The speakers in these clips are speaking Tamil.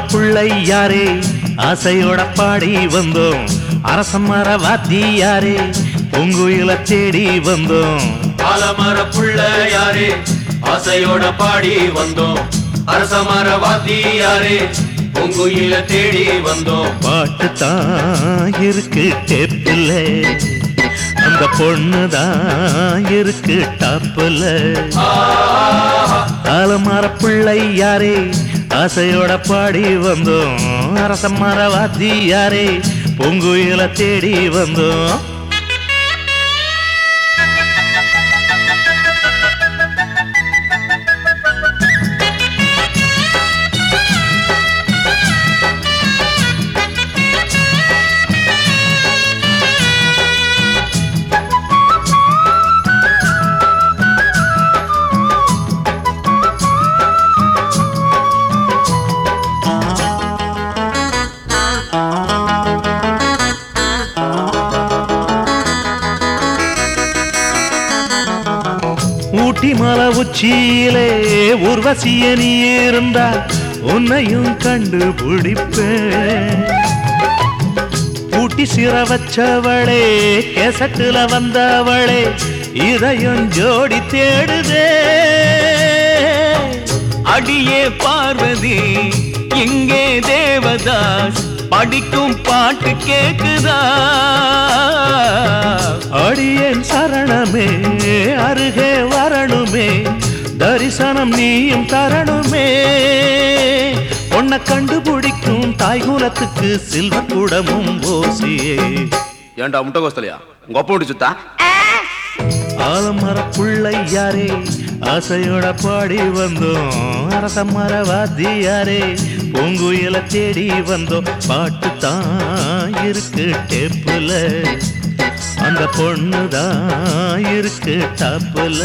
புள்ளை யாரே ஆசையோட பாடி வந்தோம் அரசமர வாத்தி யாரே பொங்குயில தேடி வந்தோம் ஆலமர புள்ள யாரே ஆசையோட பாடி வந்தோம் அரசமர வாத்தி யாரே பொங்குயில தேடி வந்தோம் பாட்டு தான் இருக்கு டேப்பில் அந்த பொண்ணு தான் இருக்கு டாப்புல ஆலமர பிள்ளை யாரே ஆசையோட பாடி வந்தோம் அரசமர வாத்தி யாரே பொங்குயில தேடி வந்தோம் ஊட்டி மலை உச்சியிலே உர்வசிய நீ இருந்தா உன்னையும் கண்டுபிடிப்பேன் ஊட்டி சிற வச்சவளே கேசட்டுல வந்தவளே இதையும் ஜோடி தேடுதே அடியே பார்வதி இங்கே தேவதாஸ் படிக்கும் பாட்டு கேக்குதா அடியேன் சரணமே அருகே வரணுமே தரிசனம் நீயும் தரணுமே உன்னை கண்டுபிடிக்கும் தாய்குலத்துக்கு சில்வ குடமும் ஓசியே ஏன்டா முட்டை கோஸ்தலையா உங்க அப்பா விட்டு சுத்தா ஆலமர புள்ளை யாரே ஆசையோட பாடி வந்தோம் அரச மரவாதி யாரே பூங்குயில தேடி வந்தோம் பாட்டு தான் இருக்கு டேப்புல அந்த பொண்ணு தான் இருக்கு டாப்புல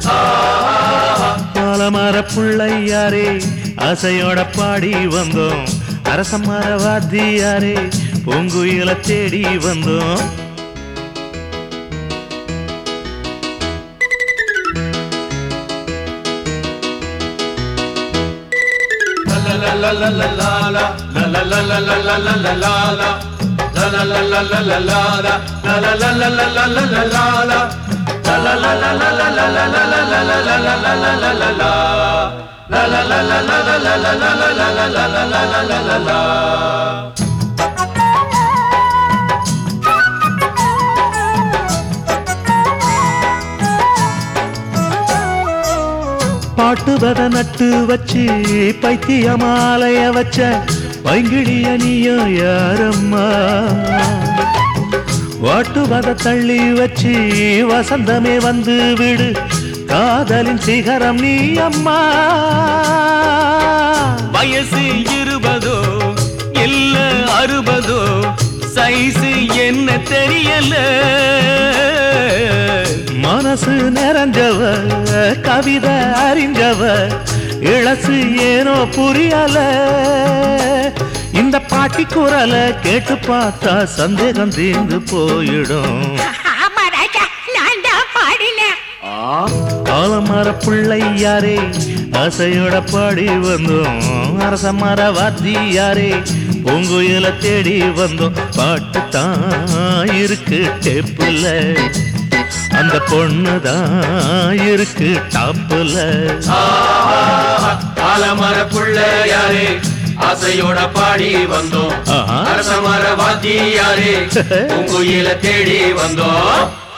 ஆலமர புள்ளை யாரே ஆசையோட பாடி வந்தோம் அரச மரவாதி யாரே பூங்குயில தேடி வந்தோம் பாட்டுவத நட்டு வச்சு பைத்திய மாலைய வச்ச பைங்கிழிய நீயோ யாரம்மா வாட்டுவத தள்ளி வச்சு வசந்தமே வந்து விடு காதலின் சிகரம் நீ அம்மா வயசு இருபதோ இல்ல அறுபதோ சைஸு என்ன தெரியல மனசு நிறைஞ்சவ கவிதை அறிஞ்சவ இளசு ஏனோ புரியல இந்த பாட்டி குரலை கேட்டு பார்த்தா சந்தேகம் தீர்ந்து போயிடும் ஆமா ராஜா நான் தான் பாடினேன் ஆலமர பிள்ளை யாரே ஆசையோட பாடி வந்தோம் அரச மர வாத்தி யாரே பூங்குயில தேடி வந்தோம் பாட்டு தான் இருக்கு டேப்புல அந்த பொண்ணு தான் இருக்கு டாப்புல ஆலமர புள்ள யாரே ஆசையோட பாடி வந்தோம் ஆஹா. அரசமர வாத்தி யாரே பூங்குயில தேடி வந்தோம்